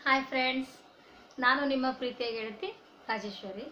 hi friends ನಾನು ನಿಮ್ಮ ಪ್ರೀತಿಯ ಗೆಳತಿ ರಾಜೇಶ್ವರಿ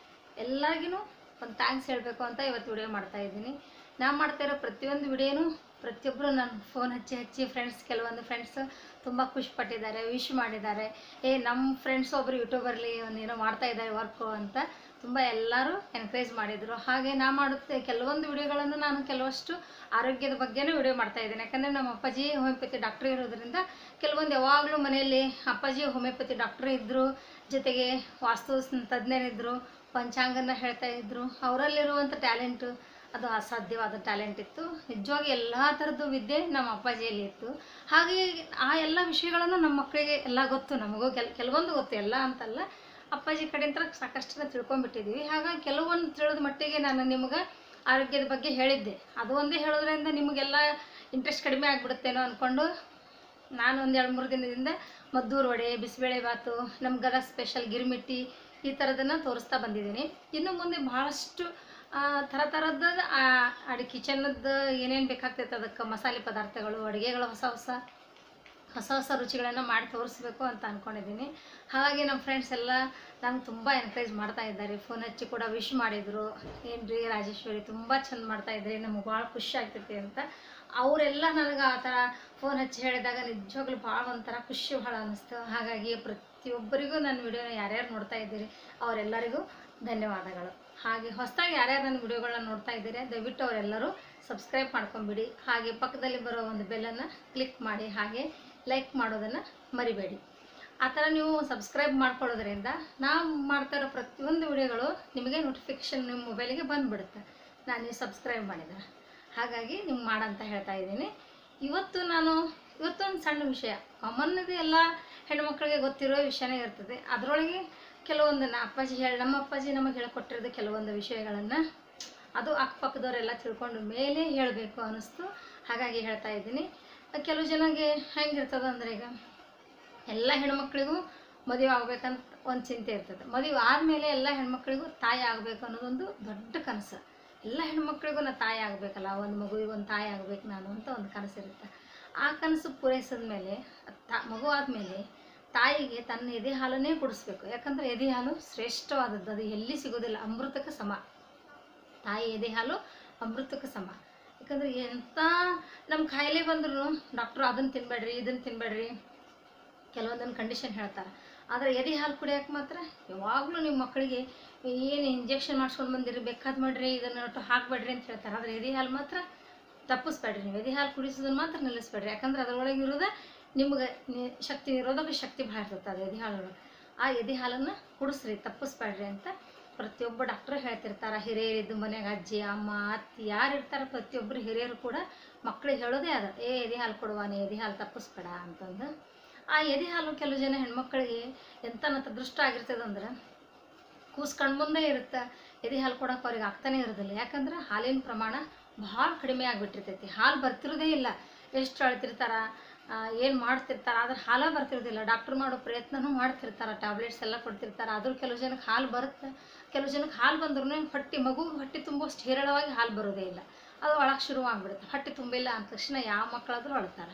ಎಲ್ಲರಿಗೂ ಒಂದು ಥ್ಯಾಂಕ್ಸ್ ಹೇಳಬೇಕು ಅಂತ ಇವತ್ತು ವಿಡಿಯೋ ಮಾಡ್ತಾ ಇದ್ದೀನಿ ನಾನು ಮಾಡ್ತಾ ಇರೋ ಪ್ರತಿಯೊಂದು ವಿಡಿಯೋನು ಪ್ರತಿಯೊಬ್ಬರು ನಾನು ಫೋನ್ ಹಚ್ಚಿ ಹಚ್ಚಿ ಫ್ರೆಂಡ್ಸ್ ಕೆಲವೊಂದು ಫ್ರೆಂಡ್ಸ್ ತುಂಬ ಖುಷಿ ಪಟ್ಟಿದ್ದಾರೆ ವಿಶ್ ಮಾಡಿದ್ದಾರೆ ಏ ನಮ್ಮ ಫ್ರೆಂಡ್ಸ್ ಒಬ್ಬರು ಯೂಟ್ಯೂಬರ್ಲಿ ಒಂದು ಏನೋ ಮಾಡ್ತಾ ಇದ್ದಾರೆ ವರ್ಕು ಅಂತ ತುಂಬ ಎಲ್ಲರೂ ಎನ್ಕರೇಜ್ ಮಾಡಿದರು ಹಾಗೆ ನಾ ಮಾಡುತ್ತೆ ಕೆಲವೊಂದು ವಿಡಿಯೋಗಳನ್ನು ನಾನು ಕೆಲವಷ್ಟು ಆರೋಗ್ಯದ ಬಗ್ಗೆನೂ ವಿಡಿಯೋ ಮಾಡ್ತಾ ಇದ್ದೀನಿ ಯಾಕಂದರೆ ನಮ್ಮ ಅಪ್ಪಾಜಿ ಹೋಮಿಯೋಪತಿ ಡಾಕ್ಟ್ರ್ ಇರೋದ್ರಿಂದ ಕೆಲವೊಂದು ಯಾವಾಗಲೂ ಮನೆಯಲ್ಲಿ ಅಪ್ಪಾಜಿ ಹೋಮಿಯೋಪತಿ ಡಾಕ್ಟ್ರ್ ಇದ್ದರು ಜೊತೆಗೆ ವಾಸ್ತು ಸ್- ತಜ್ಞರಿದ್ದರು ಪಂಚಾಂಗನ ಹೇಳ್ತಾ ಇದ್ದರು ಅವರಲ್ಲಿರುವಂಥ ಟ್ಯಾಲೆಂಟು ಅದು ಅಸಾಧ್ಯವಾದ ಟ್ಯಾಲೆಂಟ್ ಇತ್ತು ನಿಜವಾಗಿ ಎಲ್ಲ ಥರದ್ದು ವಿದ್ಯೆ ನಮ್ಮ ಅಪ್ಪಾಜಿಯಲ್ಲಿ ಇತ್ತು ಹಾಗೆ ಆ ಎಲ್ಲ ವಿಷಯಗಳನ್ನು ನಮ್ಮ ಮಕ್ಕಳಿಗೆ ಎಲ್ಲ ಗೊತ್ತು ನಮಗೂ ಕೆಲ್ ಕೆಲವೊಂದು ಗೊತ್ತು ಎಲ್ಲ ಅಂತಲ್ಲ ಅಪ್ಪಾಜಿ ಕಡೆಯಿಂದ ಸಾಕಷ್ಟು ತಿಳ್ಕೊಂಡ್ಬಿಟ್ಟಿದ್ದೀವಿ ಹಾಗಾಗಿ ಕೆಲವೊಂದು ತಿಳಿದ ಮಟ್ಟಿಗೆ ನಾನು ನಿಮ್ಗೆ ಆರೋಗ್ಯದ ಬಗ್ಗೆ ಹೇಳಿದ್ದೆ ಅದು ಒಂದೇ ಹೇಳೋದ್ರಿಂದ ನಿಮಗೆಲ್ಲ ಇಂಟ್ರೆಸ್ಟ್ ಕಡಿಮೆ ಆಗಿಬಿಡುತ್ತೇನೋ ಅಂದ್ಕೊಂಡು ನಾನು ಒಂದು ಎರಡು ಮೂರು ದಿನದಿಂದ ಮದ್ದೂರು ವಡೆ ಬಿಸಿಬೇಳೆ ಬಾತು ನಮ್ಮ ಗದಗ ಸ್ಪೆಷಲ್ ಗಿರ್ಮಿಟ್ಟಿ ಈ ಥರದನ್ನು ತೋರಿಸ್ತಾ ಬಂದಿದ್ದೀನಿ ಇನ್ನು ಮುಂದೆ ಭಾಳಷ್ಟು ಆ, ಥರ ಥರದ ಅಡಿ ಕಿಚನದ್ದು ಏನೇನು ಬೇಕಾಗ್ತೈತೆ ಅದಕ್ಕೆ ಮಸಾಲೆ ಪದಾರ್ಥಗಳು ಅಡುಗೆಗಳು ಹೊಸ ಹೊಸ ಹೊಸ ಹೊಸ ರುಚಿಗಳನ್ನು ಮಾಡಿ ತೋರಿಸ್ಬೇಕು ಅಂತ ಅಂದ್ಕೊಂಡಿದ್ದೀನಿ ಹಾಗಾಗಿ ನಮ್ಮ ಫ್ರೆಂಡ್ಸ್ ಎಲ್ಲ ನಂಗೆ ತುಂಬ ಎನ್ಕರೇಜ್ ಮಾಡ್ತಾ ಇದ್ದಾರೆ ಫೋನ್ ಹಚ್ಚಿ ಕೂಡ ವಿಶ್ ಮಾಡಿದರು ಏನು ರೀ ರಾಜೇಶ್ವರಿ ತುಂಬ ಚಂದ ಮಾಡ್ತಾ ಇದ್ರಿ ನಮಗೆ ಭಾಳ ಖುಷಿ ಆಗ್ತೈತಿ ಅಂತ ಅವರೆಲ್ಲ ನನಗೆ ಆ ಥರ ಫೋನ್ ಹಚ್ಚಿ ಹೇಳಿದಾಗ ನಿಜವಾಗ್ಲೂ ಭಾಳ ಒಂಥರ ಖುಷಿ ಭಾಳ ಅನ್ನಿಸ್ತು ಹಾಗಾಗಿ ಪ್ರತಿಯೊಬ್ಬರಿಗೂ ನನ್ನ ವಿಡಿಯೋನ ಯಾರ್ಯಾರು ನೋಡ್ತಾ ಇದ್ದೀರಿ ಅವರೆಲ್ಲರಿಗೂ ಧನ್ಯವಾದಗಳು ಹಾಗೆ ಹೊಸದಾಗಿ ಯಾರ್ಯಾರು ನನ್ನ ವಿಡಿಯೋಗಳನ್ನ ನೋಡ್ತಾ ಇದ್ದೀರಿ ದಯವಿಟ್ಟು ಅವರೆಲ್ಲರೂ ಸಬ್ಸ್ಕ್ರೈಬ್ ಮಾಡ್ಕೊಂಬಿಡಿ ಹಾಗೆ ಪಕ್ಕದಲ್ಲಿ ಬರೋ ಒಂದು ಬೆಲ್ಲನ್ನು ಕ್ಲಿಕ್ ಮಾಡಿ ಹಾಗೆ ಲೈಕ್ ಮಾಡೋದನ್ನು ಮರಿಬೇಡಿ ಆ ಥರ ನೀವು ಸಬ್ಸ್ಕ್ರೈಬ್ ಮಾಡ್ಕೊಳ್ಳೋದ್ರಿಂದ ನಾವು ಮಾಡ್ತಾ ಇರೋ ಪ್ರತಿಯೊಂದು ವಿಡಿಯೋಗಳು ನಿಮಗೆ ನೋಟಿಫಿಕೇಷನ್ ನಿಮ್ಮ ಮೊಬೈಲಿಗೆ ಬಂದುಬಿಡುತ್ತೆ ನಾನು ನೀವು ಸಬ್ಸ್ಕ್ರೈಬ್ ಮಾಡಿದರೆ ಹಾಗಾಗಿ ನೀವು ಮಾಡಂತ ಹೇಳ್ತಾ ಇದ್ದೀನಿ ಇವತ್ತು ನಾನು ಇವತ್ತೊಂದು ಸಣ್ಣ ವಿಷಯ ಕಾಮನ್ ಇದು ಎಲ್ಲ ಹೆಣ್ಮಕ್ಳಿಗೆ ಗೊತ್ತಿರೋ ವಿಷಯನೇ ಇರ್ತದೆ ಅದರೊಳಗೆ ಕೆಲವೊಂದನ್ನು ಅಪ್ಪಾಜಿ ಹೇಳಿ ನಮ್ಮ ಅಪ್ಪಾಜಿ ನಮಗೆ ಹೇಳಿಕೊಟ್ಟಿರೋದು ಕೆಲವೊಂದು ವಿಷಯಗಳನ್ನು ಅದು ಅಕ್ಕಪಕ್ಕದವರೆಲ್ಲ ತಿಳ್ಕೊಂಡು ಮೇಲೆ ಹೇಳಬೇಕು ಅನ್ನಿಸ್ತು ಹಾಗಾಗಿ ಹೇಳ್ತಾ ಇದ್ದೀನಿ ಕೆಲವು ಜನಗೆ ಹೆಂಗಿರ್ತದೆ ಅಂದರೆ ಈಗ ಎಲ್ಲ ಹೆಣ್ಮಕ್ಳಿಗೂ ಮದುವೆ ಆಗ್ಬೇಕಂತ ಒಂದು ಚಿಂತೆ ಇರ್ತದೆ ಮದುವೆ ಆದಮೇಲೆ ಎಲ್ಲ ಹೆಣ್ಮಕ್ಳಿಗೂ ತಾಯಿ ಆಗಬೇಕು ಅನ್ನೋದೊಂದು ದೊಡ್ಡ ಕನಸು ಎಲ್ಲ ಹೆಣ್ಮಕ್ಳಿಗೂ ನಾ ತಾಯಿ ಆಗಬೇಕಲ್ಲ ಒಂದು ಮಗುವಿಗೆ ಒಂದು ತಾಯಿ ಆಗಬೇಕು ನಾನು ಅಂತ ಒಂದು ಕನಸು ಇರುತ್ತೆ ಆ ಕನಸು ಪೂರೈಸಿದ ಮೇಲೆ ತಾ ಮಗು ಆದಮೇಲೆ ತಾಯಿಗೆ ತನ್ನ ಎದೆ ಹಾಲನ್ನೇ ಕುಡಿಸ್ಬೇಕು ಯಾಕಂದರೆ ಎದೆ ಹಾಲು ಶ್ರೇಷ್ಠವಾದದ್ದು ಅದು ಎಲ್ಲಿ ಸಿಗೋದಿಲ್ಲ ಅಮೃತಕ್ಕೆ ಸಮ ತಾಯಿ ಎದೆ ಹಾಲು ಅಮೃತಕ್ಕೆ ಸಮ ಯಾಕಂದ್ರೆ ಎಂಥ ನಮ್ಮ ಕಾಯಿಲೆ ಬಂದ್ರು ಡಾಕ್ಟ್ರು ಅದನ್ನು ತಿನ್ಬೇಡ್ರಿ ಇದನ್ನು ತಿನ್ಬೇಡ್ರಿ ಕೆಲವೊಂದೊಂದು ಕಂಡೀಷನ್ ಹೇಳ್ತಾರೆ ಆದರೆ ಎದೆ ಹಾಲು ಕುಡಿಯೋಕೆ ಮಾತ್ರ ಯಾವಾಗಲೂ ನಿಮ್ಮ ಮಕ್ಕಳಿಗೆ ಏನು ಇಂಜೆಕ್ಷನ್ ಮಾಡ್ಸ್ಕೊಂಡು ಬಂದಿರಿ ಬೇಕಾದ್ ಮಾಡ್ರಿ ಇದನ್ನು ಒಟ್ಟು ಹಾಕಬೇಡ್ರಿ ಅಂತ ಹೇಳ್ತಾರೆ ಆದರೆ ಎದೆ ಹಾಲು ಮಾತ್ರ ತಪ್ಪಿಸ್ಬೇಡ್ರಿ ನೀವು ಎದೆ ಹಾಲು ಕುಡಿಸೋದನ್ನ ಮಾತ್ರ ನಿಲ್ಲಿಸ್ಬೇಡ್ರಿ ಯಾಕಂದ್ರೆ ಅದರೊಳಗೆ ಇರೋದು ನಿಮ್ಗೆ ನಿ- ಶಕ್ತಿ ನಿರೋಧಕ ಶಕ್ತಿ ಭಾಳ ಇರ್ತದೆ ಅದು ಎದೆ ಹಾಲೊಳಗೆ ಆ ಎದೆ ಹಾಲನ್ನು ಕುಡಿಸ್ರಿ ತಪ್ಪಿಸ್ಬೇಡ್ರಿ ಅಂತ ಪ್ರತಿಯೊಬ್ಬ ಡಾಕ್ಟ್ರು ಹೇಳ್ತಿರ್ತಾರೆ ಹಿರಿಯರಿದ್ದು ಮನ್ಯಾಗ ಅಜ್ಜಿ ಅಮ್ಮ ಅತ್ತಿ ಯಾರು ಇರ್ತಾರೆ ಪ್ರತಿಯೊಬ್ಬರು ಹಿರಿಯರು ಕೂಡ ಮಕ್ಕಳಿಗೆ ಹೇಳೋದೇ ಅದ ಏ ಎದೆ ಹಾಲು ಕೊಡುವ ನೀ ಎದೆ ಹಾಲು ತಪ್ಪಿಸ್ಬೇಡ ಅಂತಂದು ಆ ಎದೆ ಹಾಲು ಕೆಲವು ಜನ ಹೆಣ್ಮಕ್ಳಿಗೆ ಎಂತ ನತ್ತ ದೃಷ್ಟ ಆಗಿರ್ತದೆ ಅಂದ್ರೆ ಕೂಸ್ ಕಣ್ಮುಂದೆ ಇರುತ್ತೆ ಎದೆ ಹಾಲು ಕೊಡೋಕೆ ಅವ್ರಿಗೆ ಆಗ್ತಾನೆ ಇರೋದಿಲ್ಲ ಯಾಕಂದ್ರೆ ಹಾಲಿನ ಪ್ರಮಾಣ ಭಾಳ ಕಡಿಮೆ ಆಗಿಬಿಟ್ಟಿರ್ತೈತಿ ಹಾಲು ಬರ್ತಿರೋದೇ ಇಲ್ಲ ಎಷ್ಟು ಅಳ್ತಿರ್ತಾರ ಏನು ಮಾಡ್ತಿರ್ತಾರ ಆದ್ರೆ ಹಾಲ ಬರ್ತಿರೋದಿಲ್ಲ ಡಾಕ್ಟ್ರ್ ಮಾಡೋ ಪ್ರಯತ್ನನೂ ಮಾಡ್ತಿರ್ತಾರೆ ಟ್ಯಾಬ್ಲೆಟ್ಸ್ ಎಲ್ಲ ಕೊಡ್ತಿರ್ತಾರೆ ಆದರೂ ಕೆಲವು ಜನಕ್ಕೆ ಹಾಲು ಬರುತ್ತೆ ಕೆಲವು ಜನಕ್ಕೆ ಹಾಲು ಬಂದ್ರೂ ಹೊಟ್ಟೆ ಮಗು ಹೊಟ್ಟೆ ತುಂಬುವಷ್ಟು ಹೇರಳವಾಗಿ ಹಾಲು ಬರೋದೇ ಇಲ್ಲ ಅದು ಒಳಗೆ ಶುರು ಆಗ್ಬಿಡುತ್ತೆ ಹೊಟ್ಟೆ ತುಂಬಿಲ್ಲ ಅಂದ ತಕ್ಷಣ ಯಾವ ಮಕ್ಕಳಾದರೂ ಅಳ್ತಾರೆ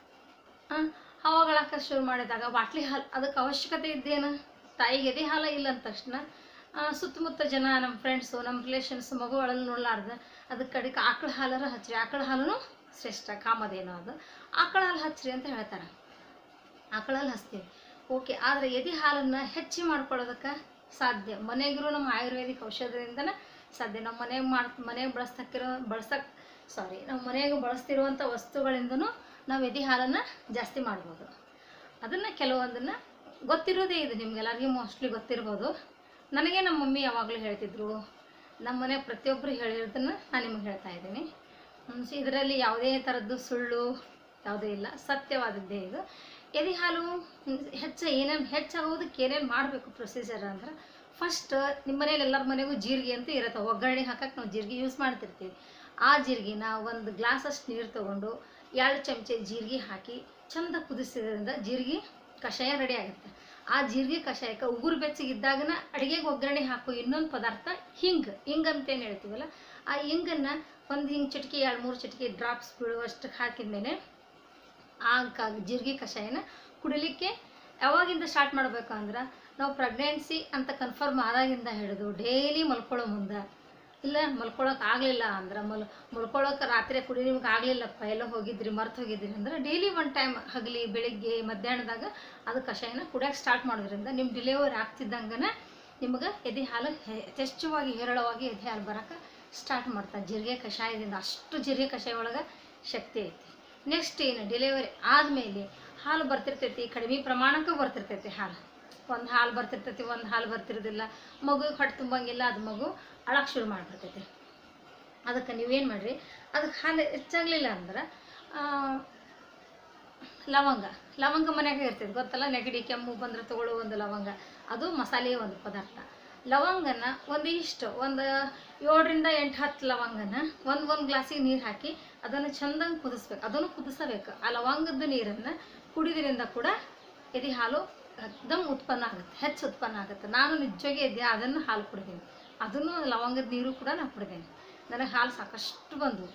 ಅವಾಗ ಅಳಕ್ಕೆ ಶುರು ಮಾಡಿದಾಗ ಬಾಟ್ಲಿ ಹಾಲು ಅದಕ್ಕೆ ಅವಶ್ಯಕತೆ ಇದ್ದೇನು ತಾಯಿಗೆ ಎದೆ ಹಾಲು ಇಲ್ಲ ಅಂದ ತಕ್ಷಣ ಆ, ಸುತ್ತಮುತ್ತ ಜನ ನಮ್ಮ ಫ್ರೆಂಡ್ಸು ನಮ್ಮ ರಿಲೇಷನ್ಸ್ ಮಗು ಒಳಗೆ ನೋಡ್ಲಾರ್ದ ಅದಕ್ಕೆ ಕಡೆಗೆ ಆಕಳ ಹಾಲರ ಹಚ್ಚ್ರಿ ಆಕಳ ಹಾಲು ಶ್ರೇಷ್ಠ ಕಾಮಧೇನು ಅದು ಆಕಳ ಹಾಲು ಹಚ್ಚ್ರಿ ಅಂತ ಹೇಳ್ತಾರೆ ಆಕಳ ಹಾಲು ಹಚ್ತೀವಿ ಓಕೆ ಆದರೆ ಎದೆ ಹಾಲನ್ನು ಹೆಚ್ಚು ಮಾಡ್ಕೊಳ್ಳೋದಕ್ಕೆ ಸಾಧ್ಯ ಮನೆಗಿರೋ ನಮ್ಮ ಆಯುರ್ವೇದಿಕ್ ಔಷಧದಿಂದನೇ ಸಾಧ್ಯ ನಮ್ಮ ಮನೆಗೆ ಮಾಡ್ ಮನೆಗೆ ಬಳಸ್ತಕ್ಕಿರೋ ಬಳಸಕ್ಕೆ ಸಾರಿ ನಾವು ಮನೆಗೆ ಬಳಸ್ತಿರುವಂಥ ವಸ್ತುಗಳಿಂದನೂ ನಾವು ಎದೆ ಹಾಲನ್ನು ಜಾಸ್ತಿ ಮಾಡ್ಬೋದು ಅದನ್ನು ಕೆಲವೊಂದನ್ನು ಗೊತ್ತಿರೋದೇ ಇದು ನಿಮ್ಗೆಲ್ಲರಿಗೂ ಮೋಸ್ಟ್ಲಿ ಗೊತ್ತಿರ್ಬೋದು ನನಗೆ ನಮ್ಮ ಮಮ್ಮಿ ಯಾವಾಗಲೂ ಹೇಳ್ತಿದ್ರು ನಮ್ಮ ಮನೆ ಪ್ರತಿಯೊಬ್ಬರು ಹೇಳಿರೋದನ್ನು ನಾನು ನಿಮಗೆ ಹೇಳ್ತಾ ಇದ್ದೀನಿ ಇದರಲ್ಲಿ ಯಾವುದೇ ಥರದ್ದು ಸುಳ್ಳು ಯಾವುದೇ ಇಲ್ಲ ಸತ್ಯವಾದದ್ದೇ ಇದು ಎದೆ ಹಾಲು ಹ್ಮ್, ಹೆಚ್ಚು ಏನೇನು ಹೆಚ್ಚಾಗೋದಕ್ಕೆ ಏನೇನು ಮಾಡಬೇಕು ಪ್ರೊಸೀಜರ್ ಅಂದ್ರೆ ಫಸ್ಟ್ ನಿಮ್ಮ ಮನೇಲಿ ಎಲ್ಲರ ಮನೆಗೂ ಜೀರಿಗೆ ಅಂತ ಇರುತ್ತೆ ಒಗ್ಗರಣೆ ಹಾಕಕ್ಕೆ ನಾವು ಜೀರಿಗೆ ಯೂಸ್ ಮಾಡ್ತಿರ್ತೀವಿ ಆ ಜೀರಿಗೆನ ಒಂದು ಗ್ಲಾಸಷ್ಟು ನೀರು ತೊಗೊಂಡು ಎರಡು ಚಮಚ ಜೀರಿಗೆ ಹಾಕಿ ಚಂದ ಕುದಿಸಿದ್ರಿಂದ ಜೀರಿಗೆ ಕಷಾಯ ರೆಡಿ ಆಗುತ್ತೆ ಆ ಜೀರಿಗೆ ಕಷಾಯಕ್ಕೆ ಉಗುರು ಬೆಚ್ಚಗಿದ್ದಾಗನ ಅಡುಗೆಗೆ ಒಗ್ಗರಣೆ ಹಾಕೋ ಇನ್ನೊಂದು ಪದಾರ್ಥ ಹಿಂಗ್ ಹಿಂಗ್ ಅಂತ ಏನು ಹೇಳ್ತೀವಲ್ಲ ಆ ಹಿಂಗನ್ನು ಒಂದು ಹಿಂಗೆ ಚಿಟಿಕೆ ಎರಡು ಮೂರು ಚಿಟಿಕೆ ಡ್ರಾಪ್ಸ್ ಬೀಳುವಷ್ಟು ಹಾಕಿದ್ಮೇಲೆ ಆ ಕ ಜೀರಿಗೆ ಕಷಾಯನ ಕುಡಿಲಿಕ್ಕೆ ಯಾವಾಗಿಂದ ಸ್ಟಾರ್ಟ್ ಮಾಡಬೇಕು ಅಂದ್ರೆ ನಾವು ಪ್ರೆಗ್ನೆನ್ಸಿ ಅಂತ ಕನ್ಫರ್ಮ್ ಆದಾಗಿಂದ ಹಿಡಿದು ಡೈಲಿ ಮಲ್ಕೊಳ್ಳೋ ಮುಂದೆ ಇಲ್ಲ ಮಲ್ಕೊಳಕ್ಕೆ ಆಗಲಿಲ್ಲ ಅಂದ್ರೆ ಮಲ್ ಮಲ್ಕೊಳಕ್ಕೆ ರಾತ್ರಿ ಕುಡಿ ನಿಮ್ಗೆ ಆಗಲಿಲ್ಲಪ್ಪ ಎಲ್ಲ ಹೋಗಿದ್ರಿ ಮರ್ತು ಹೋಗಿದ್ರಿ ಅಂದ್ರೆ ಡೈಲಿ ಒನ್ ಟೈಮ್ ಹಗಲಿ ಬೆಳಿಗ್ಗೆ ಮಧ್ಯಾಹ್ನದಾಗ ಅದು ಕಷಾಯನ ಕುಡಿಯೋಕೆ ಸ್ಟಾರ್ಟ್ ಮಾಡೋದ್ರಿಂದ ನಿಮ್ಮ ಡಿಲಿವರಿ ಆಗ್ತಿದ್ದಂಗನ ನಿಮ್ಗೆ ಎದೆ ಹಾಲು ಹೆ- ಯಥೇಚ್ಛವಾಗಿ ಹೇರಳವಾಗಿ ಎದೆ ಹಾಲು ಬರೋಕೆ ಸ್ಟಾರ್ಟ್ ಮಾಡ್ತಾರೆ ಜೀರಿಗೆ ಕಷಾಯದಿಂದ ಅಷ್ಟು ಜೀರಿಗೆ ಕಷಾಯ ಒಳಗೆ ಶಕ್ತಿ ಐತಿ ನೆಕ್ಸ್ಟ್ ಏನು ಡೆಲಿವರಿ ಆದಮೇಲೆ ಹಾಲು ಬರ್ತಿರ್ತೈತಿ ಕಡಿಮೆ ಪ್ರಮಾಣಕ್ಕೂ ಬರ್ತಿರ್ತೈತಿ ಹಾಲು ಒಂದು ಹಾಲು ಬರ್ತಿರ್ತೈತಿ ಒಂದು ಹಾಲು ಬರ್ತಿರೋದಿಲ್ಲ ಮಗುಗೆ ಹೊಟ್ಟೆ ತುಂಬಂಗಿಲ್ಲ ಅದು ಮಗು ಅಳಕ್ಕೆ ಶುರು ಮಾಡಿಬಿಡ್ತೈತಿ ಅದಕ್ಕೆ ನೀವೇನು ಮಾಡಿರಿ ಅದಕ್ಕೆ ಹಾಲು ಹೆಚ್ಚಾಗಲಿಲ್ಲ ಅಂದ್ರೆ ಆ, ಲವಂಗ ಲವಂಗ ಮನ್ಯಾಗ ಇರ್ತೈತೆ ಗೊತ್ತಲ್ಲ ನೆಗಡಿ ಕೆಮ್ಮು ಬಂದ್ರೆ ತಗೊಳ್ಳೋ ಒಂದು ಲವಂಗ ಅದು ಮಸಾಲೆಯ ಒಂದು ಪದಾರ್ಥ ಲವಂಗನ ಒಂದು ಇಷ್ಟು ಒಂದು ಏಳರಿಂದ ಎಂಟು ಹತ್ತು ಲವಂಗನ ಒಂದು ಒಂದು ಗ್ಲಾಸಿಗೆ ನೀರು ಹಾಕಿ ಅದನ್ನು ಚಂದಂಗೆ ಕುದಿಸ್ಬೇಕು ಅದನ್ನು ಕುದಿಸಬೇಕು ಆ ಲವಂಗದ ನೀರನ್ನು ಕುಡಿದ್ರಿಂದ ಕೂಡ ಎದೆ ಹಾಲು ಎಕ್ದಮ್ ಉತ್ಪನ್ನ ಆಗುತ್ತೆ ಹೆಚ್ಚು ಉತ್ಪನ್ನ ಆಗುತ್ತೆ ನಾನು ನಿಜವಾಗಿ ಎದೆ ಅದನ್ನು ಹಾಲು ಕುಡಿದ್ದೀನಿ ಅದನ್ನು ಲವಂಗದ ನೀರು ಕೂಡ ನಾನು ಕುಡಿದ್ದೀನಿ ನನಗೆ ಹಾಲು ಸಾಕಷ್ಟು ಬಂದವು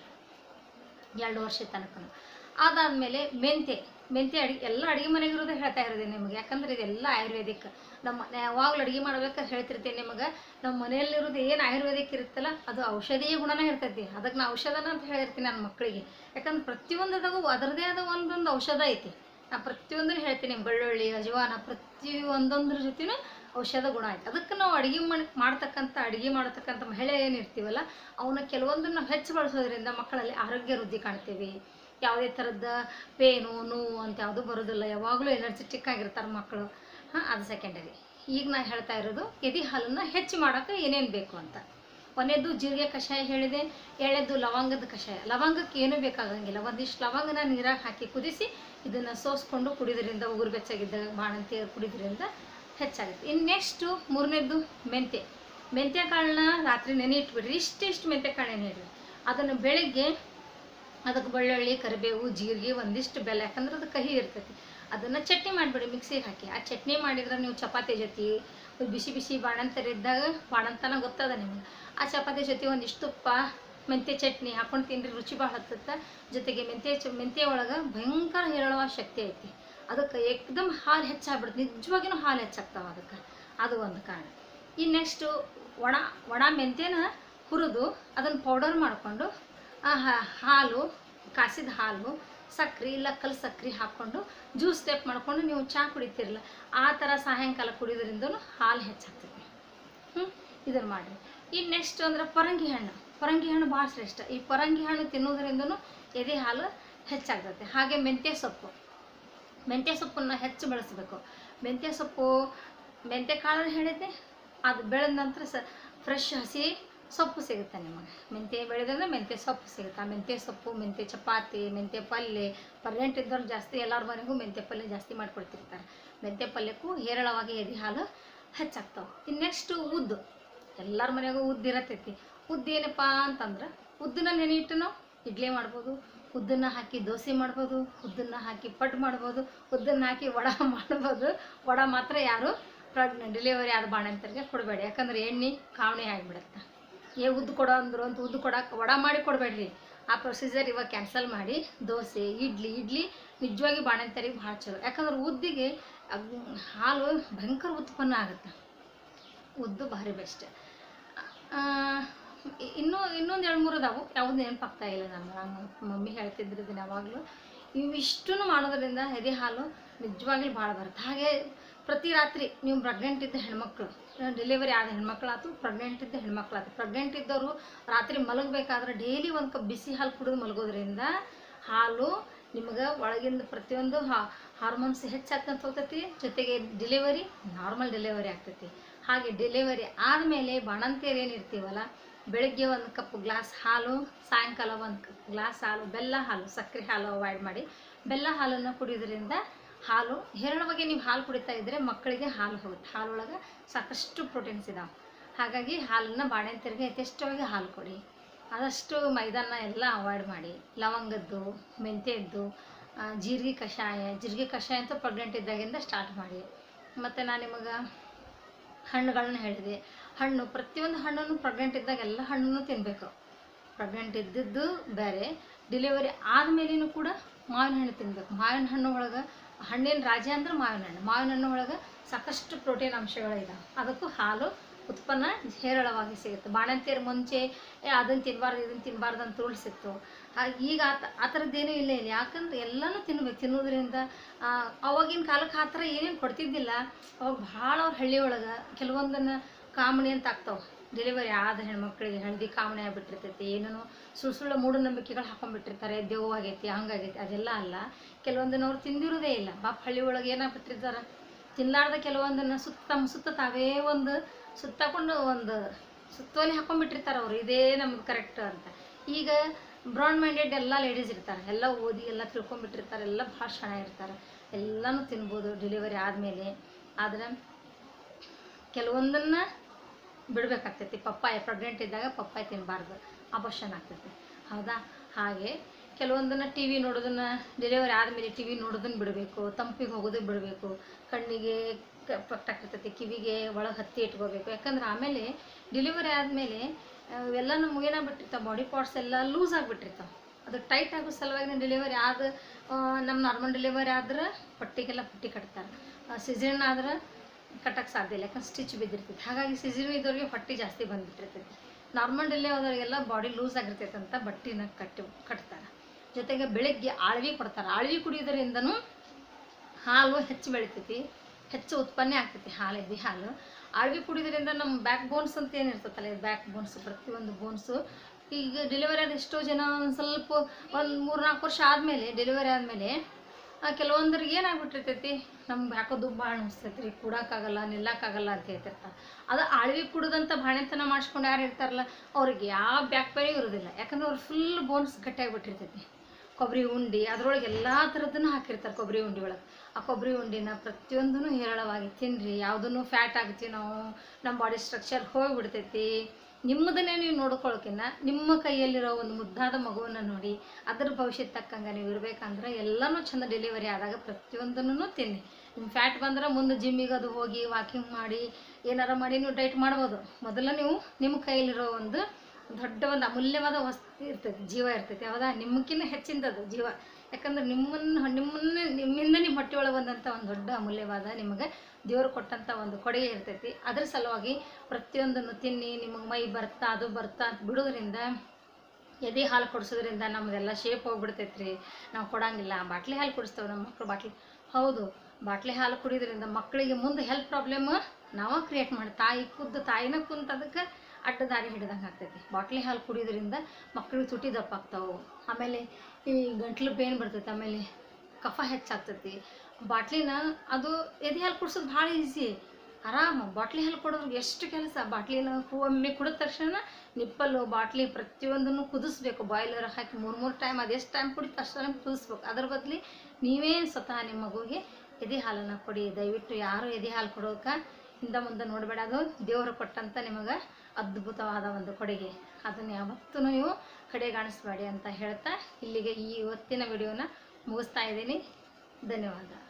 ಎರಡು ವರ್ಷ ತನಕ ಅದಾದಮೇಲೆ ಮೆಂತೆ ಮೆಂತೆ ಅಡಿಗೆ ಎಲ್ಲ ಅಡುಗೆ ಮನೆಗಿರೋದೇ ಹೇಳ್ತಾ ಇರೋದು ನಿಮಗೆ ಯಾಕಂದ್ರೆ ಇದೆಲ್ಲ ಆಯುರ್ವೇದಿಕ್ ನಮ್ಮ ನಾ ಯಾವಾಗಲೂ ಅಡುಗೆ ಮಾಡ್ಬೇಕಾದ್ರೆ ಹೇಳ್ತಿರ್ತೀನಿ ನಿಮಗೆ ನಮ್ಮ ಮನೆಯಲ್ಲಿರೋದು ಏನು ಆಯುರ್ವೇದಿಕ್ ಇರುತ್ತಲ್ಲ ಅದು ಔಷಧೀಯ ಗುಣನೇ ಇರ್ತೈತಿ ಅದಕ್ಕೆ ನಾ ಔಷಧನ ಅಂತ ಹೇಳಿರ್ತೀನಿ ನನ್ನ ಮಕ್ಕಳಿಗೆ ಯಾಕಂದ್ರೆ ಪ್ರತಿಯೊಂದದಾಗೂ ಅದರದೇ ಆದ ಒಂದೊಂದು ಔಷಧ ಐತಿ ನಾ ಪ್ರತಿಯೊಂದನ್ನು ಹೇಳ್ತೀನಿ ಬೆಳ್ಳುಳ್ಳಿ ಅಜವಾನ ಪ್ರತಿ ಒಂದೊಂದ್ರ ಜೊತೆನೂ ಔಷಧ ಗುಣ ಐತೆ ಅದಕ್ಕೆ ನಾವು ಅಡುಗೆ ಮಾಡಿ ಮಾಡ್ತಕ್ಕಂಥ ಅಡುಗೆ ಮಾಡತಕ್ಕಂಥ ಮಹಿಳೆ ಏನಿರ್ತೀವಲ್ಲ ಅವನ್ನ ಕೆಲವೊಂದನ್ನು ನಾವು ಹೆಚ್ಚು ಬಳಸೋದ್ರಿಂದ ಮಕ್ಕಳಲ್ಲಿ ಆರೋಗ್ಯ ವೃದ್ಧಿ ಕಾಣ್ತೀವಿ ಯಾವುದೇ ಥರದ ಪೇನು ನೋವು ಅಂತ ಯಾವುದೂ ಬರೋದಿಲ್ಲ ಯಾವಾಗಲೂ ಎನರ್ಜೆಟಿಕ್ ಆಗಿರ್ತಾರೆ ಮಕ್ಕಳು ಹಾಂ ಅದು ಸೆಕೆಂಡರಿ ಈಗ ನಾ ಹೇಳ್ತಾ ಇರೋದು ಎದೆ ಹಾಲನ್ನು ಹೆಚ್ಚು ಮಾಡೋಕ್ಕೆ ಏನೇನು ಬೇಕು ಅಂತ ಒಂದೇದು ಜೀರಿಗೆ ಕಷಾಯ ಹೇಳಿದೆ ಎಳೆದು ಲವಂಗದ ಕಷಾಯ ಲವಂಗಕ್ಕೆ ಏನೂ ಬೇಕಾಗಂಗಿಲ್ಲ ಒಂದಿಷ್ಟು ಲವಂಗನ ನೀರಾಗ ಹಾಕಿ ಕುದಿಸಿ ಇದನ್ನು ಸೋಸ್ಕೊಂಡು ಕುಡಿದ್ರಿಂದ ಉಗುರು ಬೆಚ್ಚಗಿದ್ದಾಗ ಬಾಣಂತಿ ಕುಡಿದ್ರಿಂದ ಹೆಚ್ಚಾಗುತ್ತೆ ಇನ್ನು ನೆಕ್ಸ್ಟು ಮೂರನೇದು ಮೆಂತ್ಯ ಮೆಂತ್ಯ ಕಾಳನ್ನ ರಾತ್ರಿ ನೆನೆ ಇಟ್ಬಿಡ್ರಿ ಇಷ್ಟಿಷ್ಟು ಮೆಂತ್ಯ ಕಾಳು ನೆನೆ ಇಡ್ರಿ ಅದನ್ನು ಬೆಳಗ್ಗೆ ಅದಕ್ಕೆ ಬೆಳ್ಳುಳ್ಳಿ ಕರಿಬೇವು ಜೀರಿಗೆ ಒಂದಿಷ್ಟು ಬೆಲ್ಲ ಯಾಕಂದ್ರೆ ಅದು ಕಹಿ ಇರ್ತೈತಿ ಅದನ್ನು ಚಟ್ನಿ ಮಾಡಿಬಿಡಿ ಮಿಕ್ಸಿಗೆ ಹಾಕಿ ಆ ಚಟ್ನಿ ಮಾಡಿದ್ರೆ ನೀವು ಚಪಾತಿ ಜೊತೆ ಬಿಸಿ ಬಿಸಿ ಬಾಣಂತರ ಇದ್ದಾಗ ಬಾಣಂತನ ಗೊತ್ತದ ನಿಮ್ಗೆ ಆ ಚಪಾತಿ ಜೊತೆ ಒಂದಿಷ್ಟು ತುಪ್ಪ ಮೆಂತ್ಯ ಚಟ್ನಿ ಹಾಕೊಂಡು ತಿನ್ರಿ ರುಚಿ ಭಾಳ ಹತ್ತತ್ತ ಜೊತೆಗೆ ಮೆಂತ್ಯ ಚ ಮೆಂತ್ಯ ಒಳಗೆ ಭಯಂಕರ ಹೇರಳವಾದ ಶಕ್ತಿ ಐತಿ ಅದಕ್ಕೆ ಏಕ್ದಮ್ ಹಾಲು ಹೆಚ್ಚಾಗ್ಬಿಡುತ್ತೆ ನಿಜವಾಗಿನೂ ಹಾಲು ಹೆಚ್ಚಾಗ್ತಾವ ಅದಕ್ಕೆ ಅದು ಒಂದು ಕಾರಣ ಇನ್ನು ನೆಕ್ಸ್ಟು ಒಣ ಒಣ ಮೆಂತ್ಯನ ಹುರಿದು ಅದನ್ನು ಪೌಡರ್ ಮಾಡಿಕೊಂಡು ಆ ಹಾ- ಹಾಲು ಕಾಸಿದ ಹಾಲು ಸಕ್ರೆ ಇಲ್ಲ ಕಲ್ ಸಕ್ರೆ ಹಾಕ್ಕೊಂಡು ಜ್ಯೂಸ್ ಟೈಪ್ ಮಾಡ್ಕೊಂಡು ನೀವು ಚಹಾ ಕುಡಿತೀರಲ್ಲ ಆ ಥರ ಸಾಯಂಕಾಲ ಕುಡಿಯೋದ್ರಿಂದನೂ ಹಾಲು ಹೆಚ್ಚಾಗ್ತೈತಿ ಹ್ಞೂ ಇದನ್ನು ಮಾಡಿರಿ ಇನ್ನು ನೆಕ್ಸ್ಟ್ ಅಂದ್ರೆ ಪರಂಗಿ ಹಣ್ಣು ಪರಂಗಿ ಹಣ್ಣು ಭಾಳ ಶ್ರೇಷ್ಠ ಈ ಪರಂಗಿ ಹಣ್ಣು ತಿನ್ನೋದ್ರಿಂದನೂ ಎದೆ ಹಾಲು ಹೆಚ್ಚಾಗ್ತೈತೆ ಹಾಗೆ ಮೆಂತ್ಯ ಸೊಪ್ಪು ಮೆಂತ್ಯ ಸೊಪ್ಪನ್ನು ಹೆಚ್ಚು ಬಳಸಬೇಕು ಮೆಂತ್ಯ ಸೊಪ್ಪು ಮೆಂತ್ಯ ಕಾಳು ಹೇಳಿದ್ದೆ ಅದು ಬೆಳೆದ ನಂತರ ಸ ಫ್ರೆಶ್ ಹಸಿ ಸೊಪ್ಪು ಸಿಗುತ್ತೆ ನಿಮಗೆ ಮೆಂತ್ಯ ಬೆಳೆದ್ರೆ ಮೆಂತ್ಯ ಸೊಪ್ಪು ಸಿಗುತ್ತೆ ಆ ಮೆಂತ್ಯ ಸೊಪ್ಪು ಮೆಂತ್ಯ ಚಪಾತಿ ಮೆಂತ್ಯ ಪಲ್ಯ ಪರ್ಯಂಟ್ ಇದ್ದವ್ರು ಜಾಸ್ತಿ ಎಲ್ಲರ ಮನೆಗೂ ಮೆಂತ್ಯ ಪಲ್ಯ ಜಾಸ್ತಿ ಮಾಡಿಕೊಡ್ತಿರ್ತಾರೆ ಮೆಂತ್ಯ ಪಲ್ಯಕ್ಕೂ ಹೇರಳವಾಗಿ ಎದೆ ಹಾಲು ಹೆಚ್ಚಾಗ್ತಾವೆ ಇನ್ನು ನೆಕ್ಸ್ಟು ಉದ್ದು ಎಲ್ಲರ ಮನೆಗೂ ಉದ್ದು ಇರತೈತಿ ಉದ್ದು ಏನಪ್ಪ ಅಂತಂದ್ರೆ ಉದ್ದನ್ನ ನೆನೆ ಇಟ್ಟು ನಾವು ಇಡ್ಲಿ ಮಾಡ್ಬೋದು ಉದ್ದನ್ನ ಹಾಕಿ ದೋಸೆ ಮಾಡ್ಬೋದು ಉದ್ದನ್ನ ಹಾಕಿ ಪಡ್ ಮಾಡ್ಬೋದು ಉದ್ದನ್ನ ಹಾಕಿ ವಡ ಮಾಡ್ಬೋದು ವಡ ಮಾತ್ರ ಯಾರು ಪ್ರೆಗ್ನೆಂಟ್ ಡೆಲಿವರಿ ಆದ ಬಾಣಂತರಿಗೆ ಕೊಡಬೇಡಿ ಯಾಕಂದ್ರೆ ಎಣ್ಣೆ ಕಾವಣಿ ಆಗಿಬಿಡುತ್ತೆ ಏ ಉದ್ದು ಕೊಡೋ ಅಂದ್ರು ಅಂತ ಉದ್ದು ಕೊಡಕ್ಕೆ ವಡ ಮಾಡಿ ಕೊಡಬೇಡ್ರಿ ಆ ಪ್ರೊಸೀಜರ್ ಇವಾಗ ಕ್ಯಾನ್ಸಲ್ ಮಾಡಿ ದೋಸೆ ಇಡ್ಲಿ ಇಡ್ಲಿ ನಿಜವಾಗಿ ಬಾಣಂತರಿಗೆ ಭಾಳ ಚಲೋ ಯಾಕಂದ್ರೆ ಉದ್ದಿಗೆ ಅಗ್- ಹಾಲು ಭಯಂಕರ ಉತ್ಪನ್ನ ಆಗುತ್ತೆ ಉದ್ದು ಭಾರಿ ಬೆಸ್ಟ್ ಇನ್ನೂ ಇನ್ನೊಂದು ಎರಡು ಮೂರು ಅದಾವು ಯಾವುದು ನೆನಪಾಗ್ತಾ ಇಲ್ಲ ನಾನು ನಮ್ಮ ಮಮ್ಮಿ ಹೇಳ್ತಿದ್ರು ಇದನ್ನ ಯಾವಾಗಲೂ ಇವಿಷ್ಟೂ ಮಾಡೋದ್ರಿಂದ ಎದೆ ಹಾಲು ನಿಜವಾಗ್ಲೂ ಭಾಳ ಬರುತ್ತೆ ಹಾಗೆ ಪ್ರತಿ ರಾತ್ರಿ ನೀವು ಪ್ರೆಗ್ನೆಂಟ್ ಇದ್ದ ಹೆಣ್ಮಕ್ಳು ಡೆಲಿವರಿ ಆದ ಹೆಣ್ಮಕ್ಳಾತು ಪ್ರೆಗ್ನೆಂಟ್ ಇದ್ದ ಹೆಣ್ಮಕ್ಳಾತು ಪ್ರೆಗ್ನೆಂಟ್ ಇದ್ದವರು ರಾತ್ರಿ ಮಲಗಬೇಕಾದ್ರೆ ಡೈಲಿ ಒಂದು ಕಪ್ ಬಿಸಿ ಹಾಲು ಕುಡಿದು ಮಲಗೋದ್ರಿಂದ ಹಾಲು ನಿಮಗೆ ಒಳಗಿಂದ ಪ್ರತಿಯೊಂದು ಹಾರ್ಮೋನ್ಸ್ ಹೆಚ್ಚಾಗ್ತಂತ ಹೋಗ್ತೈತಿ ಜೊತೆಗೆ ಡೆಲಿವರಿ ನಾರ್ಮಲ್ ಡೆಲಿವರಿ ಆಗ್ತೈತಿ ಹಾಗೆ ಡೆಲಿವರಿ ಆದಮೇಲೆ ಬಾಣಂತಿಯರು ಏನಿರ್ತೀವಲ್ಲ ಬೆಳಗ್ಗೆ ಒಂದು ಕಪ್ ಗ್ಲಾಸ್ ಹಾಲು ಸಾಯಂಕಾಲ ಒಂದು ಕಪ್ ಗ್ಲಾಸ್ ಹಾಲು ಬೆಲ್ಲ ಹಾಲು ಸಕ್ಕರೆ ಹಾಲು ಅವಾಯ್ಡ್ ಮಾಡಿ ಬೆಲ್ಲ ಹಾಲನ್ನು ಕುಡಿಯೋದ್ರಿಂದ ಹಾಲು ಹೇರಳವಾಗಿ ನೀವು ಹಾಲು ಕುಡಿತಾ ಇದ್ದರೆ ಮಕ್ಕಳಿಗೆ ಹಾಲು ಹೋಗುತ್ತೆ ಹಾಲೊಳಗೆ ಸಾಕಷ್ಟು ಪ್ರೋಟೀನ್ಸ್ ಇದಾವೆ ಹಾಗಾಗಿ ಹಾಲನ್ನು ಬಾಣಂತಿಯರಿಗೆ ಯಥೇಷ್ಟವಾಗಿ ಹಾಲು ಕೊಡಿ ಆದಷ್ಟು ಮೈದಾನ ಎಲ್ಲ ಅವಾಯ್ಡ್ ಮಾಡಿ ಲವಂಗದ್ದು ಮೆಂತ್ಯದ್ದು ಆ, ಜೀರಿಗೆ ಕಷಾಯ ಜೀರಿಗೆ ಕಷಾಯ ಅಂತೂ ಪ್ರೆಗ್ನೆಂಟ್ ಇದ್ದಾಗಿಂದ ಸ್ಟಾರ್ಟ್ ಮಾಡಿ ಮತ್ತು ನಾನು ನಿಮಗೆ ಹಣ್ಣುಗಳನ್ನ ಹೇಳಿದೆ ಹಣ್ಣು ಪ್ರತಿಯೊಂದು ಹಣ್ಣನ್ನು ಪ್ರೆಗ್ನೆಂಟ್ ಇದ್ದಾಗ ಎಲ್ಲ ಹಣ್ಣನ್ನು ತಿನ್ನಬೇಕು ಪ್ರೆಗ್ನೆಂಟ್ ಇದ್ದಿದ್ದು ಬೇರೆ ಡೆಲಿವರಿ ಆದಮೇಲೆನೂ ಕೂಡ ಮಾವಿನ ಹಣ್ಣು ತಿನ್ನಬೇಕು ಮಾವಿನ ಹಣ್ಣು ಒಳಗೆ ಹಣ್ಣಿನ ರಾಜ ಅಂದ್ರೆ ಮಾವಿನ ಹಣ್ಣು ಮಾವಿನ ಹಣ್ಣು ಒಳಗೆ ಸಾಕಷ್ಟು ಪ್ರೋಟೀನ್ ಅಂಶಗಳು ಇದಾವೆ ಅದಕ್ಕೂ ಹಾಲು ಉತ್ಪನ್ನ ಹೇರಳವಾಗಿ ಸಿಗುತ್ತೆ ಬಾಣಂತಿಯರು ಮುಂಚೆ ಏ ಅದನ್ನು ತಿನ್ನಬಾರ್ದು ಇದನ್ನು ತಿನ್ನಬಾರ್ದು ಅಂತ ರೂಲ್ಸ್ ಇತ್ತು ಆ- ಈಗ ಆ ತ- ಆ ಥರದ್ದೇನೂ ಇಲ್ಲ ಇಲ್ಲ ಯಾಕಂದ್ರೆ ಎಲ್ಲನೂ ತಿನ್ಬೇಕು ತಿನ್ನೋದ್ರಿಂದ ಆ, ಅವಾಗಿನ ಕಾಲಕ್ಕೆ ಆ ಥರ ಏನೇನು ಕೊಡ್ತಿದ್ದಿಲ್ಲ ಅವಾಗ ಭಾಳ ಅವ್ರ ಹಳ್ಳಿ ಒಳಗೆ ಕೆಲವೊಂದನ್ನು ಕಾಮಣಿ ಅಂತ ಆಗ್ತಾವೆ ಡೆಲಿವರಿ ಆದ ಹೆಣ್ಮಕ್ಳಿಗೆ ಹಳದಿ ಕಾಮಣಿ ಆಗಿಬಿಟ್ಟಿರ್ತೈತಿ ಏನೇನೋ ಸುಳ್ಳು ಸುಳ್ಳು ಮೂಢನಂಬಿಕೆಗಳು ಹಾಕೊಂಡ್ಬಿಟ್ಟಿರ್ತಾರೆ ದೆವ್ವ ಆಗೈತಿ ಹಂಗಾಗೈತಿ ಅದೆಲ್ಲ ಅಲ್ಲ ಕೆಲವೊಂದನ್ನ ಅವ್ರು ತಿಂದಿರೋದೇ ಇಲ್ಲ ಪಾಪ ಹಳ್ಳಿ ಒಳಗೆ ಏನಾಗ್ಬಿಟ್ಟಿರ್ತಾರೆ ತಿನ್ಲಾರ್ದ ಕೆಲವೊಂದನ್ನು ಸುತ್ತ ತಮ್ಮ ಸುತ್ತ ತಾವೇ ಒಂದು ಸುತ್ತಾಕೊಂಡು ಒಂದು ಸುತ್ತೋಲೆ ಹಾಕೊಂಡ್ಬಿಟ್ಟಿರ್ತಾರೆ ಅವ್ರು ಇದೇ ನಮ್ದು ಕರೆಕ್ಟ್ ಅಂತ ಈಗ ಬ್ರಾಡ್ ಮೈಂಡೆಡ್ ಎಲ್ಲ ಲೇಡೀಸ್ ಇರ್ತಾರೆ ಎಲ್ಲ ಓದಿ ಎಲ್ಲ ತಿಳ್ಕೊಂಬಿಟ್ಟಿರ್ತಾರೆ ಎಲ್ಲ ಭಾಳ ಚೆನ್ನಾಗಿರ್ತಾರೆ ಎಲ್ಲನೂ ತಿನ್ಬೋದು ಡೆಲಿವರಿ ಆದಮೇಲೆ ಆದ್ರೆ ಕೆಲವೊಂದನ್ನು ಬಿಡಬೇಕಾಗ್ತೈತಿ ಪಪ್ಪಾಯ ಪ್ರೆಗ್ನೆಂಟ್ ಇದ್ದಾಗ ಪಪ್ಪಾಯ ತಿನ್ನಬಾರ್ದು ಅಬರ್ಷನ್ ಆಗ್ತೈತಿ ಹೌದಾ ಹಾಗೆ ಕೆಲವೊಂದನ್ನು ಟಿ ವಿ ನೋಡೋದನ್ನು ಡೆಲಿವರಿ ಆದಮೇಲೆ ಟಿ ವಿ ನೋಡೋದನ್ನು ಬಿಡಬೇಕು ತಂಪಿಗೆ ಹೋಗೋದು ಬಿಡಬೇಕು ಕಣ್ಣಿಗೆ ಪಟ್ಟಾಕಿರ್ತೈತಿ ಕಿವಿಗೆ ಒಳಗೆ ಹತ್ತಿ ಇಟ್ಕೋಬೇಕು ಯಾಕಂದ್ರೆ ಆಮೇಲೆ ಡೆಲಿವರಿ ಆದಮೇಲೆ ಎಲ್ಲ ನಮ್ಗೆ ಏನಾಗ್ಬಿಟ್ಟಿರ್ತಾವೆ ಬಾಡಿ ಪಾರ್ಟ್ಸ್ ಎಲ್ಲ ಲೂಸ್ ಆಗಿಬಿಟ್ಟಿರ್ತಾವೆ ಅದು ಟೈಟ್ ಆಗೋ ಸಲುವಾಗಿ ಡೆಲಿವರಿ ಆದ ಆ, ನಮ್ಮ ನಾರ್ಮಲ್ ಡೆಲಿವರಿ ಆದ್ರೆ ಪಟ್ಟಿಗೆಲ್ಲ ಪಟ್ಟಿ ಕಟ್ತಾರೆ ಸಿಜರಿನ್ ಆದ್ರೆ ಕಟ್ಟಕ್ಕೆ ಸಾಧ್ಯ ಇಲ್ಲ ಯಾಕಂದ್ರೆ ಸ್ಟಿಚ್ ಬಿದ್ದಿರ್ತೈತಿ ಹಾಗಾಗಿ ಸಿಜರಿನ್ ಇದ್ದವ್ರಿಗೆ ಹೊಟ್ಟೆ ಜಾಸ್ತಿ ಬಂದ್ಬಿಟ್ಟಿರ್ತೈತಿ ನಾರ್ಮಲ್ ಡೆಲಿವರಿ ಆದವ್ರಿಗೆಲ್ಲ ಬಾಡಿ ಲೂಸ್ ಆಗಿರ್ತೈತೆ ಅಂತ ಬಟ್ಟಿನ ಕಟ್ಟಿ ಕಟ್ತಾರೆ ಜೊತೆಗೆ ಬೆಳಗ್ಗೆ ಆಳ್ವಿ ಕೊಡ್ತಾರೆ ಆಳ್ವಿ ಕುಡಿಯೋದ್ರಿಂದನೂ ಹಾಲು ಹೆಚ್ಚು ಬೆಳಿತೈತಿ ಹೆಚ್ಚು ಉತ್ಪನ್ನ ಆಗ್ತೈತಿ ಹಾಲು ಎದೆ ಹಾಲು ಆಳ್ವಿ ಕುಡಿಯೋದ್ರಿಂದ ನಮ್ಮ ಬ್ಯಾಕ್ ಬೋನ್ಸ್ ಅಂತ ಏನಿರ್ತೈತಲ್ಲ ಬ್ಯಾಕ್ ಬೋನ್ಸ್ ಪ್ರತಿಯೊಂದು ಬೋನ್ಸು ಈಗ ಡೆಲಿವರಿ ಆದ ಎಷ್ಟೋ ಜನ ಒಂದು ಸ್ವಲ್ಪ ಒಂದು ಮೂರು ನಾಲ್ಕು ವರ್ಷ ಆದಮೇಲೆ ಡೆಲಿವರಿ ಆದಮೇಲೆ ಕೆಲವೊಂದ್ರಿಗೆ ಏನಾಗ್ಬಿಟ್ಟಿರ್ತೈತಿ ನಮ್ಗೆ ಹಾಕೋದು ಭಾಳ ಅನಿಸ್ತೈತಿ ರೀ ಕೂಡೋಕ್ಕಾಗಲ್ಲ ನಿಲ್ಲಕ್ಕಾಗಲ್ಲ ಅಂತ ಹೇಳ್ತಿರ್ತಾರೆ ಅದು ಆಳ್ವಿ ಕುಡ್ದಂಥ ಬಾಣೆತನ ಮಾಡಿಸ್ಕೊಂಡು ಯಾರು ಇರ್ತಾರಲ್ಲ ಅವ್ರಿಗೆ ಯಾವ ಬ್ಯಾಕ್ ಪೇನೇ ಇರೋದಿಲ್ಲ ಯಾಕಂದ್ರೆ ಅವ್ರು ಫುಲ್ ಬೋನ್ಸ್ ಗಟ್ಟಿಯಾಗಿಬಿಟ್ಟಿರ್ತೈತಿ ಕೊಬ್ಬರಿ ಉಂಡೆ ಅದ್ರೊಳಗೆ ಎಲ್ಲ ಥರದ್ದನ್ನು ಹಾಕಿರ್ತಾರೆ ಕೊಬ್ಬರಿ ಉಂಡೆ ಒಳಗೆ ಆ ಕೊಬ್ಬರಿ ಉಂಡಿನ ಪ್ರತಿಯೊಂದೂ ಹೇರಳವಾಗಿ ತಿನ್ನಿರಿ ಯಾವುದನ್ನು ಫ್ಯಾಟ್ ಆಗ್ತೀವಿ ನಾವು ನಮ್ಮ ಬಾಡಿ ಸ್ಟ್ರಕ್ಚರ್ ಹೋಗಿಬಿಡ್ತೈತಿ ನಿಮ್ಮದನ್ನೇ ನೀವು ನೋಡ್ಕೊಳಕಿನ್ನ ನಿಮ್ಮ ಕೈಯಲ್ಲಿರೋ ಒಂದು ಮುದ್ದಾದ ಮಗುವನ್ನು ನೋಡಿ ಅದ್ರ ಭವಿಷ್ಯದ ತಕ್ಕಂಗೆ ನೀವು ಇರಬೇಕಂದ್ರೆ ಎಲ್ಲನೂ ಚಂದ ಡೆಲಿವರಿ ಆದಾಗ ಪ್ರತಿಯೊಂದನ್ನು ತಿನ್ನಿ ನಿಮ್ಮ ಫ್ಯಾಟ್ ಬಂದ್ರೆ ಮುಂದೆ ಜಿಮ್ಮಿಗೆ ಅದು ಹೋಗಿ ವಾಕಿಂಗ್ ಮಾಡಿ ಏನಾರ ಮಾಡಿ ನೀವು ಡೈಟ್ ಮಾಡ್ಬೋದು ಮೊದಲು ನೀವು ನಿಮ್ಮ ಕೈಯಲ್ಲಿರೋ ಒಂದು ದೊಡ್ಡ ಒಂದು ಅಮೂಲ್ಯವಾದ ವಸ್ತು ಇರ್ತೈತಿ ಜೀವ ಇರ್ತೈತಿ ಹೌದಾ ನಿಮ್ಮಕ್ಕಿಂತ ಹೆಚ್ಚಿಂದದು ಜೀವ ಯಾಕಂದ್ರೆ ನಿಮ್ಮನ್ನು ನಿಮ್ಮನ್ನ ನಿಮ್ಮಿಂದ ನಿಮ್ಮ ಹೊಟ್ಟೆ ಒಳಗೆ ಬಂದಂಥ ಒಂದು ದೊಡ್ಡ ಅಮೂಲ್ಯವಾದ ನಿಮಗೆ ದೇವರು ಕೊಟ್ಟಂಥ ಒಂದು ಕೊಡುಗೆ ಇರ್ತೈತಿ ಅದ್ರ ಸಲುವಾಗಿ ಪ್ರತಿಯೊಂದನ್ನು ತಿನ್ನಿ ನಿಮಗೆ ಮೈ ಬರ್ತಾ ಅದು ಬರ್ತಾ ಅಂತ ಬಿಡೋದ್ರಿಂದ ಎದೆ ಹಾಲು ಕೊಡಿಸೋದ್ರಿಂದ ನಮ್ಮದೆಲ್ಲ ಶೇಪ್ ಹೋಗ್ಬಿಡ್ತೈತೆ ರೀ ನಾವು ಕೊಡಂಗಿಲ್ಲ ಬಾಟ್ಲಿ ಹಾಲು ಕುಡಿಸ್ತೇವೆ ನಮ್ಮ ಮಕ್ಕಳು ಬಾಟ್ಲಿ ಹೌದು ಬಾಟ್ಲಿ ಹಾಲು ಕುಡಿಯೋದ್ರಿಂದ ಮಕ್ಕಳಿಗೆ ಮುಂದೆ ಹೆಲ್ತ್ ಪ್ರಾಬ್ಲಮ್ ನಾವೇ ಕ್ರಿಯೇಟ್ ಮಾಡಿ ತಾಯಿ ಖುದ್ದು ತಾಯಿನ ಕುಂತ ಅದಕ್ಕೆ ಅಡ್ಡ ದಾರಿ ಹಿಡ್ದಂಗೆ ಆಗ್ತೈತಿ ಬಾಟ್ಲಿ ಹಾಲು ಕುಡಿಯೋದ್ರಿಂದ ಮಕ್ಕಳಿಗೆ ತುಟಿ ದಪ್ಪ ಆಗ್ತಾವೆ ಆಮೇಲೆ ಈ ಗಂಟ್ಲು ಬೇನ್ ಬರ್ತೈತೆ ಆಮೇಲೆ ಕಫ ಹೆಚ್ಚಾಗ್ತೈತಿ ಬಾಟ್ಲಿನ ಅದು ಎದೆ ಹಾಲು ಕುಡ್ಸೋದು ಭಾಳ ಈಸಿ ಆರಾಮ ಬಾಟ್ಲಿ ಹಾಲು ಕೊಡೋದ್ರಿಗೆ ಎಷ್ಟು ಕೆಲಸ ಬಾಟ್ಲಿನ ಒಮ್ಮೆ ಕುಡಿದ ತಕ್ಷಣ ನಿಪ್ಪಲ್ಲು ಬಾಟ್ಲಿ ಪ್ರತಿಯೊಂದನ್ನು ಕುದಿಸ್ಬೇಕು ಬಾಯ್ಲರ್ ಹಾಕಿ ಮೂರು ಮೂರು ಟೈಮ್ ಅದೆಷ್ಟು ಟೈಮ್ ಕುಡಿತು ಅಷ್ಟು ಟೈಮ್ ಕುದಿಸ್ಬೇಕು ಅದ್ರ ಬದಲಿ ನೀವೇ ಸ್ವತಃ ನಿಮ್ಮ ಮಗುಗೆ ಎದೆ ಹಾಲನ್ನು ಕೊಡಿ ದಯವಿಟ್ಟು ಯಾರು ಎದೆ ಹಾಲು ಕೊಡೋಕೆ ಹಿಂದೆ ಮುಂದೆ ನೋಡಬೇಡ ಅದು ದೇವರು ಕೊಟ್ಟಂಥ ನಿಮಗೆ ಅದ್ಭುತವಾದ ಒಂದು ಕೊಡುಗೆ ಅದನ್ನು ಯಾವತ್ತೂ ನೀವು ಕಡೆಗಾಣಿಸ್ಬೇಡಿ ಅಂತ ಹೇಳ್ತಾ ಇಲ್ಲಿಗೆ ಈ ಇವತ್ತಿನ ವಿಡಿಯೋನ ಮುಗಿಸ್ತಾ ಇದ್ದೀನಿ ಧನ್ಯವಾದ